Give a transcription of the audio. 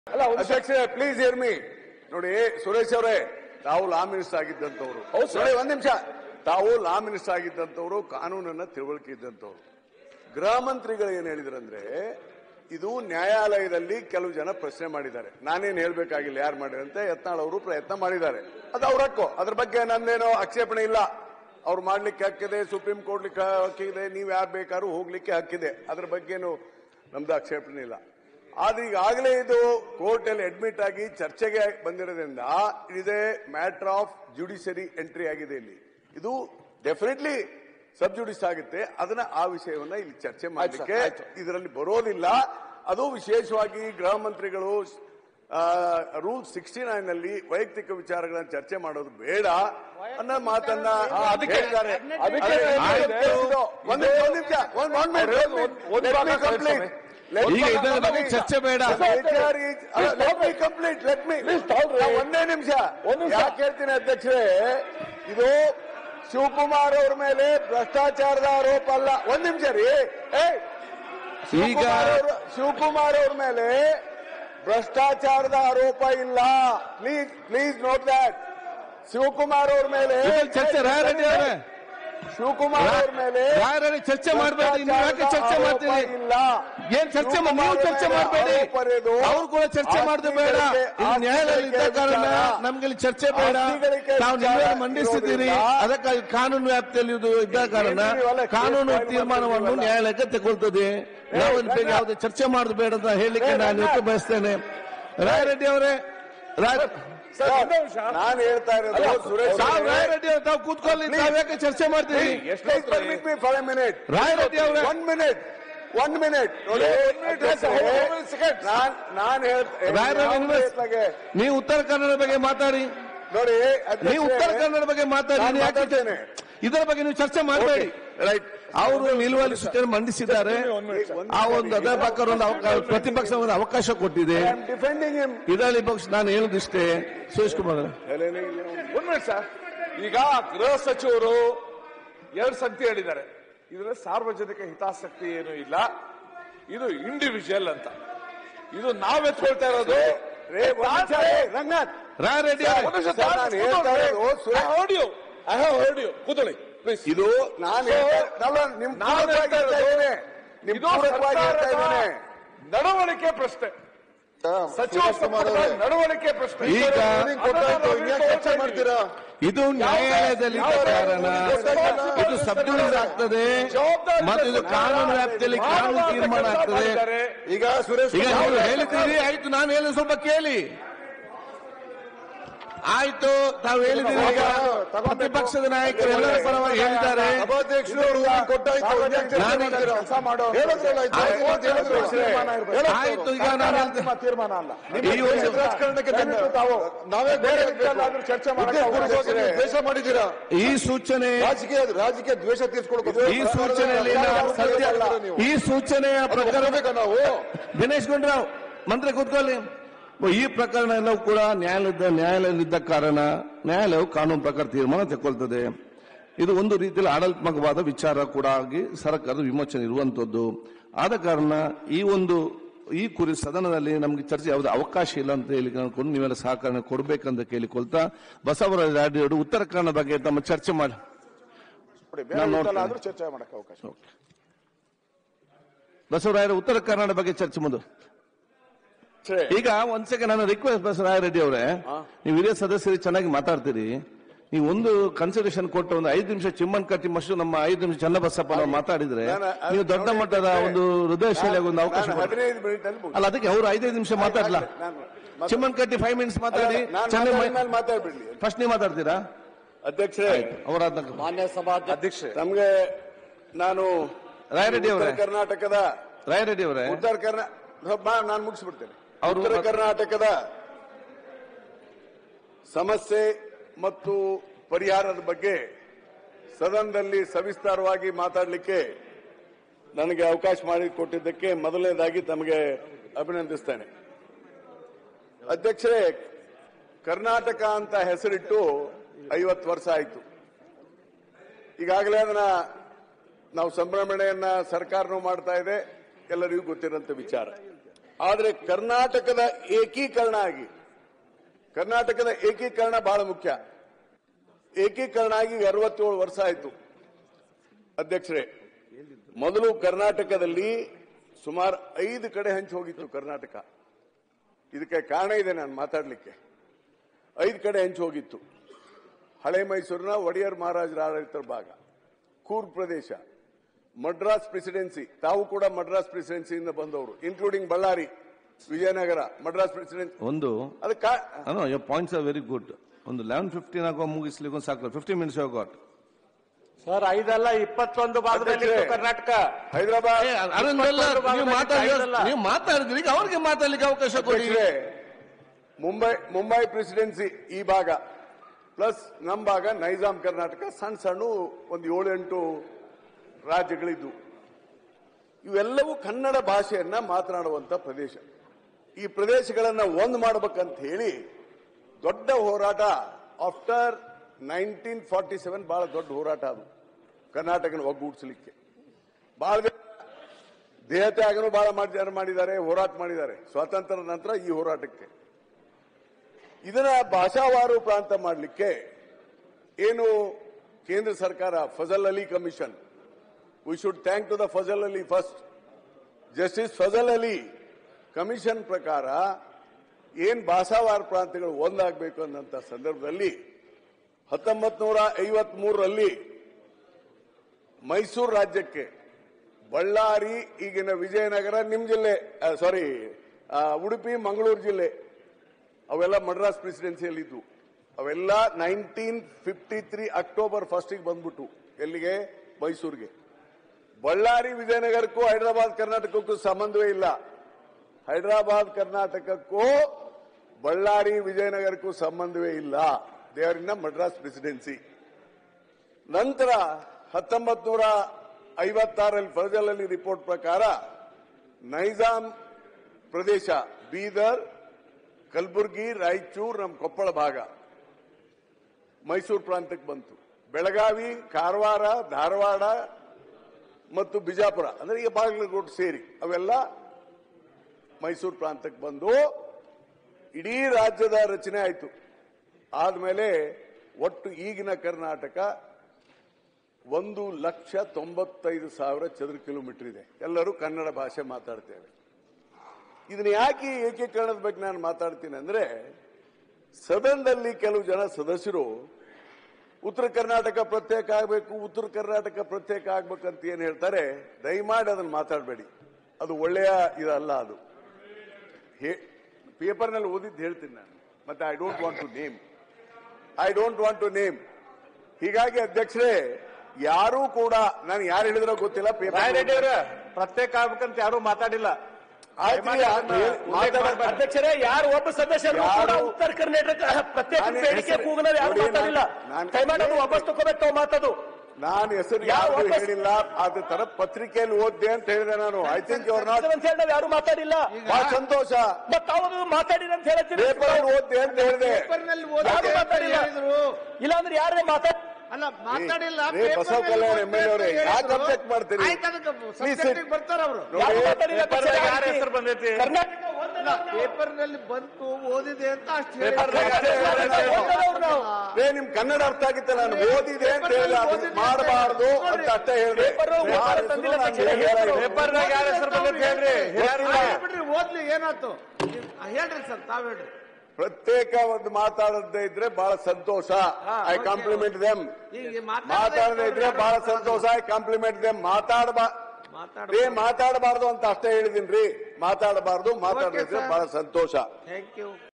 ಅಲ್ಲ ಒಂದು ಅಧ್ಯಕ್ಷರೇ ಪ್ಲೀಸ್ ಹಿಯರ್ ಮಿ ನೋಡಿ ಸುರೇಶ್ ಅವರೇ ತಾವು ಲಾ ಮಿನಿಸ್ಟರ್ ಆಗಿದ್ದಂತವ್ರು ಹೌದು ಸರ್. ನೋಡಿ ಒಂದ್ ನಿಮಿಷ ತಾವು ಲಾ ಮಿನಿಸ್ಟರ್ ಆಗಿದ್ದಂತವ್ರು ಕಾನೂನನ್ನ ತಿಳುವಳಿಕೆ ಇದ್ದಂತವ್ರು ಗೃಹ ಮಂತ್ರಿಗಳು ಏನ್ ಹೇಳಿದ್ರಂದ್ರೆ ಇದು ನ್ಯಾಯಾಲಯದಲ್ಲಿ ಕೆಲವು ಜನ ಪ್ರಶ್ನೆ ಮಾಡಿದ್ದಾರೆ ನಾನೇನ್ ಹೇಳ್ಬೇಕಾಗಿಲ್ಲ ಯಾರು ಮಾಡಿರಂತೆ ಯತ್ನಾಳ್ ಅವರು ಪ್ರಯತ್ನ ಮಾಡಿದ್ದಾರೆ ಅದು ಅವ್ರ ಹಕ್ಕು ಅದ್ರ ಬಗ್ಗೆ ನಂದೇನೋ ಆಕ್ಷೇಪಣೆ ಇಲ್ಲ ಅವ್ರು ಮಾಡ್ಲಿಕ್ಕೆ ಹಕ್ಕಿದೆ ಸುಪ್ರೀಂ ಕೋರ್ಟ್ ಹಕ್ಕಿದೆ ನೀವ್ ಯಾರು ಬೇಕಾದ್ರೂ ಹೋಗ್ಲಿಕ್ಕೆ ಹಕ್ಕಿದೆ ಅದ್ರ ಬಗ್ಗೆನು ನಮ್ದು ಆಕ್ಷೇಪಣೆ ಇಲ್ಲ ಆದ್ರೆ ಈಗಾಗಲೇ ಇದು ಕೋರ್ಟ್ ಅಲ್ಲಿ ಅಡ್ಮಿಟ್ ಆಗಿ ಚರ್ಚೆಗೆ ಬಂದಿರೋದ್ರಿಂದ it a matter of judiciary entry ಆಗಿದೆ ಇಲ್ಲಿ ಇದು ಡೆಫಿನೆಟ್ಲಿ ಸಬ್ ಜುಡಿಸ್ ಆಗುತ್ತೆ ಅದನ್ನ ಆ ವಿಷಯವನ್ನ ಇಲ್ಲಿ ಚರ್ಚೆ ಮಾಡಲಿಕ್ಕೆ ಆಯ್ತು. ಇದರಲ್ಲಿ ಬರೋದಿಲ್ಲ ಅದು ವಿಶೇಷವಾಗಿ ಗೃಹ ಮಂತ್ರಿಗಳು ರೂಲ್ ಸಿಕ್ಸ್ಟಿ ನೈನ್ ನಲ್ಲಿ ವೈಯಕ್ತಿಕ ವಿಚಾರಗಳನ್ನ ಚರ್ಚೆ ಮಾಡೋದು ಬೇಡ ಅನ್ನೋ ಮಾತನ್ನ ಅದಕ್ಕೆ- ಹೇಳಿದ್ದಾರೆ. ಅದಕ್ಕೆ ಅದೇ- ಆಯ್ತು. ಒಂದು ಒಂದು ನಿಮಿಷ ಒಂದು ಒಂದು minute, let me- ಒಂದು let me ಭಾಗ complete. ಕಳಿಸ್ತಾರೆ. Let me ಈಗ ಇದರ ಬಗ್ಗೆ complete. ಚರ್ಚೆ ಬೇಡ. The HR is- ಅಲ್ಲ, let me complete, let me. Please, tolerate. ನಾ ಒಂದೇ ನಿಮಿಷ ಒಂದು ನಿಮಿಷ. ಯಾಕೆ ಹೇಳ್ತೀನಿ ಅಧ್ಯಕ್ಷರೇ ಇದು ಶಿವಕುಮಾರ್ ಅವ್ರ ಮೇಲೆ ಭ್ರಷ್ಟಾಚಾರದ ಆರೋಪ ಅಲ್ಲ ಒಂದ್ ನಿಮಿಷ ರೀ ಏ ಈಗ ಶಿವಕುಮಾರ್ ಅವ್ರ- ಶಿವಕುಮಾರ್ ಅವ್ರ ಮೇಲೆ ಭ್ರಷ್ಟಾಚಾರದ ಆರೋಪ ಇಲ್ಲ please please note that Shivakumar ಅವ್ರ ಮೇಲೆ ಇದ್ರಲ್ಲಿ ಚರ್ಚೆ ರಾಯರೆಡ್ಡಿ ಅವರೇ ಶಿವಕುಮಾರ್ ಅವ್ರ ಮೇಲೆ ರಾಯರೆಡ್ಡಿ ಚರ್ಚೆ ಮಾಡಬೇಡಿ ನೀವು ಯಾಕೆ ಚರ್ಚೆ ಭ್ರಷ್ಟಾಚಾರದ ಮಾಡ್ತೀರಿ ಆರೋಪ ಇಲ್ಲ ಏನ್ ಚರ್ಚೆ ಮಾ- ನೀವು ಚರ್ಚೆ ಮಾಡಬೇಡಿ ಅವ್ರು ಕೂಡ ಚರ್ಚೆ ಮಾಡೋದು ಬೇಡ ಇದು ನ್ಯಾಯಾಲಯ ಇದ್ದ ಕಾರಣ ನಮ್ಗೆ ಇಲ್ಲಿ ಚರ್ಚೆ ಬೇಡ ತಾವು ನಿಮ್ಮನ್ನು ಮಂಡಿಸಿದ್ದೀರಿ ಅದಕ್ಕಾಗಿ ಕಾನೂನು ವ್ಯಾಪ್ತಿಯಲ್ಲಿ ಇದು ಇದ್ದ ಕಾರಣ ಕಾನೂನು ತೀರ್ಮಾನವನ್ನು ನ್ಯಾಯಾಲಯಕ್ಕೆ ತಗೊಳ್ತದೆ ನಾವು ಇಲ್ಲಿ ಬೇಗ ಯಾವುದೇ ಚರ್ಚೆ ಮಾಡೋದು ಬೇಡ ಅಂತ ಹೇಳಲಿಕ್ಕೆ ನಾನು ವ್ಯಕ್ತ ಬಯಸ್ತೇನೆ ರಾಯರೆಡ್ಡಿ ಅವರೇ ರಾಯ ಸರ್, ಒಂದೇ ನಿಮಿಷ. ನಾನು ಹೇಳ್ತಾ ಇರೋದು ಅಲ್ಲ, ಸುರೇಶ್ ತಾವು ಅವರೇ, ರಾಯರೆಡ್ಡಿ ಅವರು ತಾವು ಕೂತ್ಕೊಳ್ಳಿ ತಾವು ಯಾಕೆ ಚರ್ಚೆ ಮಾಡ್ತೀರಿ ಎಷ್ಟು Please permit me for a minute. Rayareddy ಅವರೇ ಒನ್ ಮಿನಿಟ್ ಒನ್ ಮಿನಿಟ್ ನೋಡಿ ನಾನ್ ನಾನ್ ರಾಯರೆಡ್ಡಿ ಹೇಳ್ತಾಗೆ ನೀವು ಉತ್ತರ ಕನ್ನಡ ಬಗ್ಗೆ ಮಾತಾಡಿ ನೋಡಿ ನೀವು ಉತ್ತರ ಕನ್ನಡ ಬಗ್ಗೆ ಮಾತಾಡಿ ನಾನು ನೀವು ಯಾಕೆ ಮಾತಾಡ್ತೇನೆ. ಇದರ ಬಗ್ಗೆ ನೀವು ಚರ್ಚೆ ಮಾಡಬೇಡಿ ರೈಟ್ ಅವರು ನಿಲುವಳಿ ಸೂಚನೆ ಮಂಡಿಸಿದ್ದಾರೆ ಆ ಒಂದು ಅದರ ಪ್ರಕಾರ ಒಂದು ಅವಕಾಶ ಪ್ರತಿಪಕ್ಷ ಒಂದು ಅವಕಾಶ ಕೊಟ್ಟಿದೆ ಡಿಫೆಂಡಿಂಗ್ ಹಿಮ್ ಇದರಲ್ಲಿ ಪಕ್ಷ ನಾನು ಹೇಳುದಿಷ್ಟೇ ಸುರೇಶ್ ಕುಮಾರ್ ಅವರೇ. ಒಂದ್ ಮಿನಿಟ್ ಸರ್ ಈಗ ಗೃಹ ಸಚಿವರು ಎರಡು ಸಂಗತಿ ಹೇಳಿದ್ದಾರೆ ಇದರಲ್ಲಿ ಸಾರ್ವಜನಿಕ ಹಿತಾಸಕ್ತಿ ಏನು ಇಲ್ಲ ಇದು ಇಂಡಿವಿಜುವಲ್ ಅಂತ ಇದು ನಾವ್ ಎತ್ಕೊಳ್ತಾ ಇರೋದು ರೇ ಒಂದ್ ನಿಮಿಷ, ರೇ, ರಂಗನಾಥ್ ರಾಯರೆಡ್ಡಿ ಒಂದ್ ಅವರೇ, ನಿಮಿಷ ಸರ್, ನಾನು ಹೇಳ್ತಾ ಇರೋದು Suresh- audio I have heard you ಕೂತ್ಕೊಳ್ಳಿ ಪ್ಲೀಸ್ ಇದು ನಾನು So, ಹೇಳ್ತಾ- ಅಲ್ಲ, ನಿಮ್ ನಾನು ಪೂರಕವಾಗಿ ಹೇಳ್ತಾ ಹೇಳ್ತಾ ಇರೋದು, ಇದ್ದೇನೆ. ನಿಮ್ ಇದು ಪೂರಕವಾಗಿ ಹೇಳ್ತಾ ಸರ್ಕಾರದ ಇದ್ದೇನೆ. ನಡವಳಿಕೆ ಪ್ರಶ್ನೆ ಸಚಿವ ಸಂಪುಟದ ನಡವಳಿಕೆ ಪ್ರಶ್ನೆ ಈಗ ಚರ್ಚೆ ಮಾಡ್ತೀರಾ ಇದು ನ್ಯಾಯಾಲಯದಲ್ಲಿ ಇದ್ದ ಕಾರಣ ಇದು ಸಬ್ಜುಡಿಸ್ ಆಗ್ತದೆ ಮತ್ತು ಇದು ಕಾನೂನು ವ್ಯಾಪ್ತಿಯಲ್ಲಿ ಕಾನೂನು ತೀರ್ಮಾನ ಆಗ್ತದೆ ಈಗ ಸುರೇಶ್ ಈಗ ನೀವು ಹೇಳಿದ್ದೀರಿ ಆಯ್ತು ನಾನು ಹೇಳಿದ ಸ್ವಲ್ಪ ಕೇಳಿ ಆಯ್ತು ತಾವು ಹೇಳಿದ್ದೀರಿ ಈಗ ಪ್ರತಿಪಕ್ಷದ ನಾಯಕರು ಎಲ್ಲರ ಪರವಾಗಿ ಹೇಳಿದ್ದಾರೆ ನಾನು ಕೆಲಸ ಮಾಡೋ ಆಯ್ತು ಈಗ ನಾನು ಹೇಳ್ತೇನೆ ತೀರ್ಮಾನ ಅಲ್ಲ ಈ ಒಂದು- ದಯವಿಟ್ಟು ತಾವು ನಾವೇ ಬೇರೆ ವ್ಯಕ್ತಿಯಲ್ಲಾದ್ರೂ ಚರ್ಚೆ ಮಾಡಕ್ಕೆ ದ್ವೇಷ ಮಾಡಿದ್ದೀರಾ ಈ ಸೂಚನೆ ರಾಜಕೀಯ ರಾಜಕೀಯ ದ್ವೇಷ ತೀರ್ಸ್ಕೊಳಕ್ಕೆ ಈ ಸೂಚನೆಯಲ್ಲಿ ನಾನು ಸತ್ಯ ಈ ಸೂಚನೆಯ ಪ್ರಕಾರ ಬೇಕಾ ನಾವು ದಿನೇಶ್ ಗುಂಡ್ರಾವ್ ಮಂತ್ರಿ ಕೂತ್ಕೊಳ್ಳಿ ಈ ಪ್ರಕರಣ ಎಲ್ಲವೂ ಕೂಡ ನ್ಯಾಯಾಲಯದ ನ್ಯಾಯಾಲಯದಲ್ಲಿದ್ದ ಕಾರಣ ನ್ಯಾಯಾಲಯವು ಕಾನೂನು ಪ್ರಕಾರ ತೀರ್ಮಾನ ತಗೊಳ್ತದೆ ಇದು ಒಂದು ರೀತಿಯಲ್ಲಿ ಆಡಳಿತಾತ್ಮಕವಾದ ವಿಚಾರ ಕೂಡ ಆಗಿ ಸರ್ಕಾರದ ವಿಮೋಚನೆ ಇರುವಂತದ್ದು ಆದ ಕಾರಣ ಈ ಒಂದು ಈ ಕುರಿ ಸದನದಲ್ಲಿ ನಮಗೆ ಚರ್ಚೆ ಯಾವುದೇ ಅವಕಾಶ ಇಲ್ಲ ಅಂತ ಹೇಳಿ ಅನ್ಕೊಂಡು ನೀವೆಲ್ಲ ಸಹಕಾರ ಕೊಡಬೇಕಂತ ಕೇಳಿಕೊಳ್ತಾ ಬಸವರಾಜ ರಾಡಿಯವರು ಉತ್ತರ ಕನ್ನಡ ಬಗ್ಗೆ ತಮ್ಮ ಚರ್ಚೆ ಮಾಡಿ ನಾನು ನೋಡ್ತೇನೆ. ಆದ್ರೂ ಚರ್ಚೆ ಮಾಡಕ್ಕೆ ಅವಕಾಶ ಬಸವರಾಯರ ಉತ್ತರ ಕನ್ನಡ ಬಗ್ಗೆ ಚರ್ಚೆ ಮುಂದೆ ಈಗ ಒಂದ್ ಸೆಕೆಂಡ್ ನನ್ನ ರಿಕ್ವೆಸ್ಟ್ ಬಸವರಾಯ ರೆಡ್ಡಿ ಅವರೇ ನೀವು ಹಿರಿಯ ಸದಸ್ಯರು ಚೆನ್ನಾಗಿ ಮಾತಾಡ್ತೀರಿ ನೀವು ಒಂದು ಕನ್ಸಿಡರೇಷನ್ ಕೊಟ್ಟು ಒಂದು ಐದು ನಿಮಿಷ ಚಿಮ್ಮನ್ ಕಟ್ಟಿ ಮಷ್ಟು ನಮ್ಮ ಐದು ನಿಮಿಷ ಚನ್ನಬಸಪ್ಪ ನಾವು ಮಾತಾಡಿದ್ರೆ ನಾನು- ನೀವು ದೊಡ್ಡ ಮಟ್ಟದ ಒಂದು ಹೃದಯ ಶೈಲಿಯಾಗಿ ಒಂದು ಅವಕಾಶ ನಾನು ಕೊಡಿ. ಹದಿನೈದು ಮಿನಿಟ್ ಅಲ್ಲಿ ಮುಗಿಸ್ತೀನಿ. ಅಲ್ಲ ಅದಕ್ಕೆ ಅವರು ಐದೈದು ನಿಮಿಷ ಮಾತಾಡ್ಲ ನಾನು- ಚಿಮ್ಮನ್ ಕಟ್ಟಿ ಫೈವ್ ಮಿನಿಟ್ಸ್ ಮಾತಾಡಿ ನಾನು ಚೆನ್ನೈ ಮಾತಾಡ್ಮೇಲೆ ಮಾತಾಡ್ಬಿಡ್ಲಿ ಫಸ್ಟ್ ನೀವು ಮಾತಾಡ್ತೀರಾ ಅಧ್ಯಕ್ಷರೇ ಅವರಾದ ಮಾನ್ಯ ಸಭಾ ಅಧ್ಯಕ್ಷೆ ನಮ್ಗೆ ನಾನು ರಾಯರೆಡ್ಡಿ ಅವರೇ ಉತ್ತರ ಕರ್ನಾಟಕದ ರಾಯರೆಡ್ಡಿ ಅವರೇ ಉತ್ತರ ಕರ್ನಾಟಕ ನಾನು ಮುಗಿಸ್ಬಿಡ್ತೇನೆ ಅವ್ರು ಉತ್ತರ ಮಾತ್- ಕರ್ನಾಟಕದ ಸಮಸ್ಯೆ ಮತ್ತು ಪರಿಹಾರದ ಬಗ್ಗೆ ಸದನದಲ್ಲಿ ಸವಿಸ್ತಾರವಾಗಿ ಮಾತಾಡಲಿಕ್ಕೆ ನನಗೆ ಅವಕಾಶ ಮಾಡಿಕೊಟ್ಟಿದ್ದಕ್ಕೆ ಮೊದಲನೇದಾಗಿ ತಮಗೆ ಅಭಿನಂದಿಸ್ತೇನೆ ಅಧ್ಯಕ್ಷರೇ ಕರ್ನಾಟಕ ಅಂತ ಹೆಸರಿಟ್ಟು ಐವತ್ತು ವರ್ಷ ಆಯಿತು ಈಗಾಗಲೇ ಅದನ್ನ ನಾವು ಸಂಭ್ರಮಣೆಯನ್ನ ಸರ್ಕಾರನೂ ಮಾಡ್ತಾ ಇದೆ ಎಲ್ಲರಿಗೂ ಗೊತ್ತಿರೋಂಥ ವಿಚಾರ ಆದರೆ ಕರ್ನಾಟಕದ ಏಕೀಕರಣ ಆಗಿ ಕರ್ನಾಟಕದ ಏಕೀಕರಣ ಬಹಳ ಮುಖ್ಯ ಏಕೀಕರಣ ಆಗಿ ಅರವತ್ತೇಳು ವರ್ಷ ಆಯಿತು ಅಧ್ಯಕ್ಷರೇ ಮೊದಲು ಕರ್ನಾಟಕದಲ್ಲಿ ಸುಮಾರು ಐದು ಕಡೆ ಹಂಚಿ ಹೋಗಿತ್ತು ಕರ್ನಾಟಕ ಇದಕ್ಕೆ ಕಾರಣ ಇದೆ ನಾನು ಮಾತಾಡಲಿಕ್ಕೆ ಐದು ಕಡೆ ಹಂಚಿ ಹೋಗಿತ್ತು ಹಳೆ ಮೈಸೂರಿನ ಒಡೆಯರ್ ಮಹಾರಾಜರ ಆಡಳಿತದ ಭಾಗ ಕೂರ್ಗ್ ಪ್ರದೇಶ ಮಡ್ರಾಸ್ ಪ್ರೆಸಿಡೆನ್ಸಿ ತಾವು ಕೂಡ ಮಡ್ರಾಸ್ ಪ್ರೆಸಿಡೆನ್ಸಿಯಿಂದ ಬಂದವರು ಇನ್ಕ್ಲೂಡಿಂಗ್ ಬಳ್ಳಾರಿ ವಿಜಯನಗರ ಮಡ್ರಾಸ್ ಪ್ರೆಸಿಡೆನ್ಸಿ ಒಂದು ಅದಕ್ಕೆ ಅನೋ your points are very good ಒಂದು ಲೆವೆನ್ ಫಿಫ್ಟೀನ್ ಆಗೋ ಮುಗಿಸ್ಲಿಕ್ಕೆ ಒಂದು ಸಾಕು ಫಿಫ್ಟಿ ಮಿನಿಟ್ಸ್ ಗಾಟ್ ಸರ್ ಐದಲ್ಲ ಇಪ್ಪತ್ತೊಂದು ಭಾಗದಲ್ಲಿ ಇತ್ತು ಅಧ್ಯಕ್ಷರೇ. ಕರ್ನಾಟಕ ಹೈದರಾಬಾದ್ ಅದನ್ನೆಲ್ಲ ನೀವು ಮಾತಾಡಿ ಕಾಯ್ದಲ್ಲ. ನೀವು ಮಾತಾಡಿದ್ರಿ ಈಗ ಅವ್ರಿಗೆ ಮಾತಾಡ್ಲಿಕ್ಕೆ ಅವಕಾಶ ಕೊಡಿ ಅಧ್ಯಕ್ಷರೇ ಮುಂಬೈ ಮುಂಬೈ ಪ್ರೆಸಿಡೆನ್ಸಿ ಈ ಭಾಗ ಪ್ಲಸ್ ನಮ್ಮ ಭಾಗ ನೈಜಾಮ್ ಕರ್ನಾಟಕ ಸಣ್ಣ ಸಣ್ಣ ಒಂದು ಏಳೆಂಟು ರಾಜ್ಯಗಳಿದ್ವು ಇವೆಲ್ಲವೂ ಕನ್ನಡ ಭಾಷೆಯನ್ನ ಮಾತನಾಡುವಂತ ಪ್ರದೇಶ ಈ ಪ್ರದೇಶಗಳನ್ನ ಒಂದು ಮಾಡಬೇಕಂತ ಹೇಳಿ ದೊಡ್ಡ ಹೋರಾಟ ಆಫ್ಟರ್ ನೈನ್ಟೀನ್ ಫಾರ್ಟಿ ಸೆವೆನ್ ಬಹಳ ದೊಡ್ಡ ಹೋರಾಟ ಅದು ಕರ್ನಾಟಕನ ಒಗ್ಗೂಡಿಸಲಿಕ್ಕೆ ಬಹಳ ಜನ ದೇಹತ್ಯಾಗನೂ ಬಹಳ ಮಾಡಿ ಜನ ಮಾಡಿದ್ದಾರೆ ಹೋರಾಟ ಮಾಡಿದ್ದಾರೆ ಸ್ವಾತಂತ್ರ್ಯದ ನಂತರ ಈ ಹೋರಾಟಕ್ಕೆ ಇದನ್ನ ಭಾಷಾವಾರು ಪ್ರಾಂತ ಮಾಡಲಿಕ್ಕೆ ಏನು ಕೇಂದ್ರ ಸರ್ಕಾರ Fazal Ali commission we should thank to the Fazal Ali first justice Fazal Ali commission ಪ್ರಕಾರ ಏನ್ ಭಾಷಾವಾರ ಪ್ರಾಂತ್ಯಗಳು ಒಂದಾಗಬೇಕು ಅನ್ನಂತ ಸಂದರ್ಭದಲ್ಲಿ ಹತ್ತೊಂಬತ್ ನೂರ ಐವತ್ ಮೂರರಲ್ಲಿ ಮೈಸೂರು ರಾಜ್ಯಕ್ಕೆ ಬಳ್ಳಾರಿ ಈಗಿನ ವಿಜಯನಗರ ನಿಮ್ ಜಿಲ್ಲೆ ಸಾರಿ ಉಡುಪಿ ಮಂಗಳೂರು ಜಿಲ್ಲೆ ಅವೆಲ್ಲ ಮಡ್ರಾಸ್ ಪ್ರೆಸಿಡೆನ್ಸಿಯಲ್ಲಿ ಇದ್ವು ಅವೆಲ್ಲ ನೈನ್ಟೀನ್ ಫಿಫ್ಟಿ ತ್ರೀ ಅಕ್ಟೋಬರ್ ಫಸ್ಟಿಗೆ ಬಂದ್ಬಿಟ್ಟು ಎಲ್ಲಿಗೆ ಮೈಸೂರಿಗೆ ಬಳ್ಳಾರಿ ವಿಜಯನಗರಕ್ಕೂ ಹೈದರಾಬಾದ್ ಕರ್ನಾಟಕಕ್ಕೂ ಸಂಬಂಧವೇ ಇಲ್ಲ ಹೈದರಾಬಾದ್ ಕರ್ನಾಟಕಕ್ಕೂ ಬಳ್ಳಾರಿ ವಿಜಯನಗರಕ್ಕೂ ಸಂಬಂಧವೇ ಇಲ್ಲ they are in Madras presidency ನಂತರ ಹತ್ತೊಂಬತ್ ನೂರ ಐವತ್ತಾರಲ್ಲಿ ಫಜಲಲ್ಲಿ ರಿಪೋರ್ಟ್ ಪ್ರಕಾರ ನೈಜಾಮ್ ಪ್ರದೇಶ ಬೀದರ್ ಕಲಬುರಗಿ ರಾಯಚೂರು ನಮ್ಮ ಕೊಪ್ಪಳ ಭಾಗ ಮೈಸೂರು ಪ್ರಾಂತಕ್ಕೆ ಬಂತು ಬೆಳಗಾವಿ ಕಾರವಾರ ಧಾರವಾಡ ಮತ್ತು ಬಿಜಾಪುರ ಅಂದ್ರೆ ಈಗ ಬಾಗಲಕೋಟೆ ಸೇರಿ ಅವೆಲ್ಲ ಮೈಸೂರು ಪ್ರಾಂತಕ್ಕೆ ಬಂದು ಇಡೀ ರಾಜ್ಯದ ರಚನೆ ಆಯಿತು ಆದ್ಮೇಲೆ ಒಟ್ಟು ಈಗಿನ ಕರ್ನಾಟಕ ಒಂದು ಲಕ್ಷ ತೊಂಬತ್ತೈದು ಸಾವಿರ ಚದುರ ಕಿಲೋಮೀಟರ್ ಇದೆ ಎಲ್ಲರೂ ಕನ್ನಡ ಭಾಷೆ ಮಾತಾಡ್ತೇವೆ ಇದನ್ನ ಯಾಕೆ ಈ ಏಕೀಕರಣದ ಬಗ್ಗೆ ನಾನು ಮಾತಾಡ್ತೀನಿ ಅಂದ್ರೆ ಸದನದಲ್ಲಿ ಕೆಲವು ಜನ ಸದಸ್ಯರು ಉತ್ತರ ಕರ್ನಾಟಕ ಪ್ರತ್ಯೇಕ ಆಗಬೇಕು ಉತ್ತರ ಕರ್ನಾಟಕ ಪ್ರತ್ಯೇಕ ಆಗ್ಬೇಕಂತ ಏನ್ ಹೇಳ್ತಾರೆ ದಯಮಾಡಿ ಅದನ್ನ ಮಾತಾಡಬೇಡಿ ಅದು ಒಳ್ಳೆಯ ಇದಲ್ಲ ಅದು ಪೇಪರ್ನಲ್ಲಿ ಓದಿದ್ದು ಹೇಳ್ತೀನಿ ನಾನು ಮತ್ತೆ I don't want to name I don't want to name ಹೀಗಾಗಿ ಅಧ್ಯಕ್ಷರೇ ಯಾರೂ ಕೂಡ ನಾನು ಯಾರು ಹೇಳಿದ್ರೋ ಗೊತ್ತಿಲ್ಲ ರಾಯ್ ರೆಡ್ಡಿ ಪೇಪರ್ ಅವರ ಪ್ರತ್ಯೇಕ ಆಗ್ಬೇಕಂತ ಯಾರು ಮಾತಾಡಿಲ್ಲ ಆಯ್ತು, ಅದನ್ನ ಮಾತಾಡ- ಅಧ್ಯಕ್ಷರೇ ಯಾರು ಒಬ್ಬ ಸದಸ್ಯರು ಕೂಡ ಯಾರು- ಉತ್ತರ ಕರ್ನಾಟಕ ಪ್ರತ್ಯೇಕ ನಾನು ಬೇಡಿಕೆ ಹೆಸರು- ಕೂಗನ ಯಾರು ನೋಡಿ, ಮಾತಾಡಿಲ್ಲ ನಾನು- ದಯಮಾಡಿ ಅದು ವಾಪಸ್ ತಗೋಬೇಕು ತಾವು ಮಾತದು ನಾನು ಹೆಸರು ಯಾವ ಯಾರು ವಾಪಸ್- ಹೇಳಿಲ್ಲ ಅದ ತರ ಪತ್ರಿಕೆಯಲ್ಲಿ ಓದ್ದೆ ಅಂತ ಹೇಳಿದೆ ನಾನು ಐ ಥಿಂಕ್ ಯುವರ್ ನಾಟ್ ಅಂತ ಹೇಳಿ ನಾವು ಯಾರು ಮಾತಾಡಿಲ್ಲ ಬಹಳ ಸಂತೋಷ ಮತ್ತ ಅವರು ಮಾತಾಡಿಲ್ಲ ಅಂತ ಹೇಳ್ತೀರಿ ಪೇಪರ್ ಓದ್ದೆ ಅಂತ ಹೇಳಿದೆ ಪೇಪರ್ನಲ್ಲಿ ಯಾರು ಓದಿ ಮಾತಾಡಿಲ್ಲ ಹೇಳಿದ್ರು ಇಲ್ಲಾಂದ್ರೆ ಯಾರೇ ಮಾತಾಡ್ ಅಲ್ಲ ಮಾತಾಡಿಲ್ಲ ರೇ ಬಸವ ಕಲ್ಯಾಣ ಎಂ ಎಲ್ ಅವರೇ ಯಾಕೆ ಅಬ್ಜೆಕ್ಟ್ ಮಾಡ್ತೀರಿ ಆಯ್ತು ಅದಕ್ಕೆ Please sit. ಸಬ್ಜೆಕ್ಟಿಗೆ ಬರ್ತಾರ ಅವರು ನೋಡಿ, ಯಾರು ಮಾತಾಡಿಲ್ಲ ಅಂತ ಪೇಪರ್ನಾಗ ಹೇಳಿ ಯಾರ ಹೆಸರು ಬಂದೈತಿ? ಕರ್ನಾಟಕ ಒಂದಲ್ಲ. ಪೇಪರ್ ನಲ್ಲಿ ಬಂತು ಓದಿದೆ ಅಂತ ಅಷ್ಟು ಪೇಪರ್ನಾಗ ಯಾರ ಹೆಸರು ಬಂದೈತಿ? ಒಂದಲ್ಲ ನಾವು. ರೇ ನಿಮ್ ಕನ್ನಡ ಅರ್ಥ ಆಗಿತ್ತಲ್ಲ ನಾನು ಓದಿದೆ ಅಂತ ಹೇಳಿಲ್ಲ ಅದು ಮಾಡಬಾರ್ದು ಅಂತ ಅಷ್ಟೇ ಹೇಳಿದೆ ಪೇಪರ್ ಯಾರ ಪೇಪರ್ ಹೆಸರು ತಂದಿಲ್ಲ ನಾನು ಅಂತ ಹೇಳಿ ಹೇಳಿಲ್ಲ. ಪೇಪರ್ನಾಗ ಯಾರ ಹೆಸರು ಬಂದೈತಿ ಹೇಳ್ರಿ ಗೊತ್ತಿಲ್ಲ. ಬಿಡ್ರಿ ಓದ್ಲಿ ಏನಾಯ್ತು ಹೇಳ್ರಿ ಸರ್ ತಾವ್ ಹೇಳ್ರಿ ಪ್ರತ್ಯೇಕ ಒಂದು ಮಾತಾಡದೇ ಇದ್ರೆ ಬಹಳ ಸಂತೋಷ ಐ ಕಾಂಪ್ಲಿಮೆಂಟ್ ದೆಮ್ ಈಗ ಮಾತಾಡದೇ ಇದ್ರೆ ಬಹಳ ಸಂತೋಷ ಐ ಕಾಂಪ್ಲಿಮೆಂಟ್ ದೆಮ್ ಮಾತಾಡಬಾ ಮಾತಾಡ ರೇ ಮಾತಾಡಬಾರ್ದು ಅಂತ ಅಷ್ಟೇ ಹೇಳಿದೀನಿ ರೀ ಮಾತಾಡಬಾರ್ದು ಮಾತಾಡದೇ ಇದ್ರೆ sir. ಬಹಳ ಸಂತೋಷ ಥ್ಯಾಂಕ್ ಯು